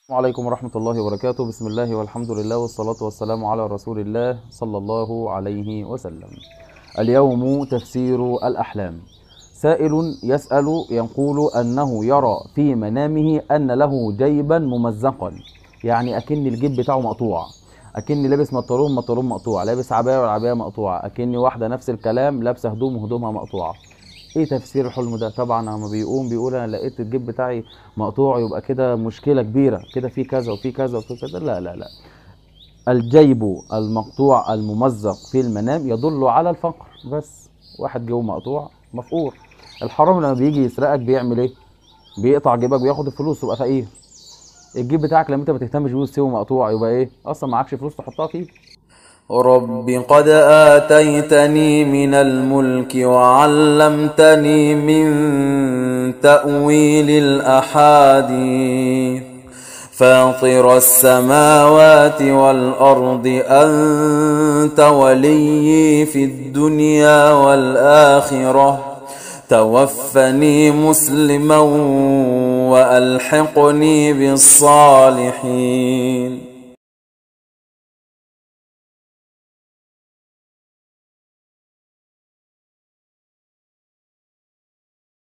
السلام عليكم ورحمة الله وبركاته بسم الله والحمد لله والصلاة والسلام على رسول الله صلى الله عليه وسلم اليوم تفسير الأحلام سائل يسأل يقول أنه يرى في منامه أن له جيبا ممزقا يعني أكن الجيب بتاعه مقطوع أكني لابس مطرون مطرون مقطوع لابس عباية والعباية مقطوعة أكني واحدة نفس الكلام لابسة هدوم وهدومها مقطوعة ايه تفسير الحلم ده طبعا لما بيقوم بيقول انا لقيت الجيب بتاعي مقطوع يبقى كده مشكله كبيره كده في كذا وفي كذا وفي كذا لا لا لا الجيب المقطوع الممزق في المنام يدل على الفقر بس واحد جيبه مقطوع مفقور الحرام لما بيجي يسرقك بيعمل ايه بيقطع جيبك بياخد الفلوس تبقى فقير الجيب بتاعك لما انت ما تهتمش بيه وتسيبه مقطوع يبقى ايه اصلا معكش فلوس تحطها فيه رب قد آتيتني من الملك وعلمتني من تأويل الأحاديث فاطر السماوات والأرض أنت ولي في الدنيا والآخرة توفني مسلما وألحقني بالصالحين